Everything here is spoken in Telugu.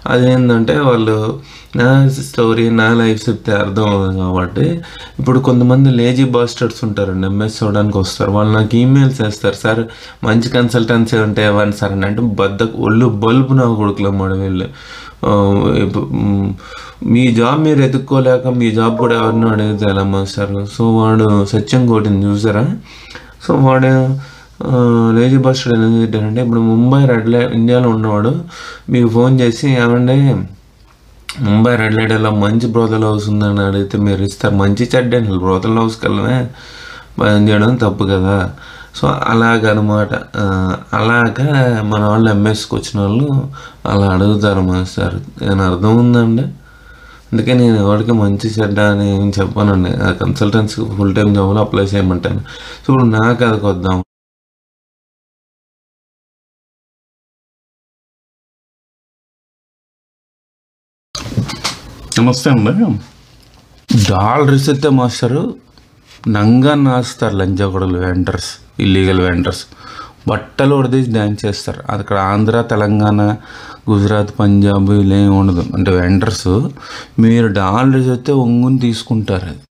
అదేంటంటే వాళ్ళు నా స్టోరీ నా లైఫ్ చెప్తే అర్థం అవ్వదు కాబట్టి ఇప్పుడు కొంతమంది లేజీ బాస్టర్స్ ఉంటారండి ఎంఎస్ చూడడానికి వస్తారు వాళ్ళు నాకు ఈమెయిల్స్ వేస్తారు సార్ మంచి కన్సల్టెన్సీ ఉంటే ఇవ్వండి సార్ అని అంటే బద్ద ఒళ్ళు బల్బు నా కొడుకులు మాట వీళ్ళు ఆ, ఇప్పు- మ్, మీ జాబ్ మీరు ఎదుక్కోలేక మీ జాబ్ కూడా ఎవరినో అడిగితే ఎలా మాస్టర్ సో వాడు సత్యం కోటిని చూసారా సో వాడు ఆ, లేజీ బస్టర్ ఎందుకు తిట్టారంటే ఇప్పుడు ముంబై రెడ్ లైట్ ఇండియాలో ఉన్నవాడు మీకు ఫోన్ చేసి ఏమంటే ముంబై రెడ్ లైట్లో మంచి బ్రోతల్ హౌస్ ఉందని అడిగితే మీరు ఇస్తారు మంచి చెడ్డ బ్రోతల్ హౌస్కి వెళ్ళమే పని చేయడం తప్పు కదా సో అలాగనమాట ఆ, అలాగా మన వాళ్ళు ఎంఎస్కి వచ్చిన వాళ్ళు అలా అడుగుతారు మాస్టర్ నేను అర్థం ఉందండి అందుకే నేను ఎవరికి మంచి చెడ్డ అని ఏం చెప్పానండి ఆ కన్సల్టెన్సీ ఫుల్ టైం జాబ్లో అప్లై చేయమంటాను సో ఇప్పుడు నాకు అది వద్దాం నమస్తే అండి డాలర్ ఇస్తే మాస్టరు నంగా నాస్తారు లంచగొడలు వెంటర్స్ ఇల్లీగల్ వెంటర్స్ బట్టలు ఉడదీసి డ్యాన్స్ చేస్తారు అక్కడ ఆంధ్ర తెలంగాణ గుజరాత్ పంజాబ్ ఇలా ఏమి ఉండదు అంటే వెంటర్స్ మీరు డాలర్ ఇస్తే ఒంగుని తీసుకుంటారు అది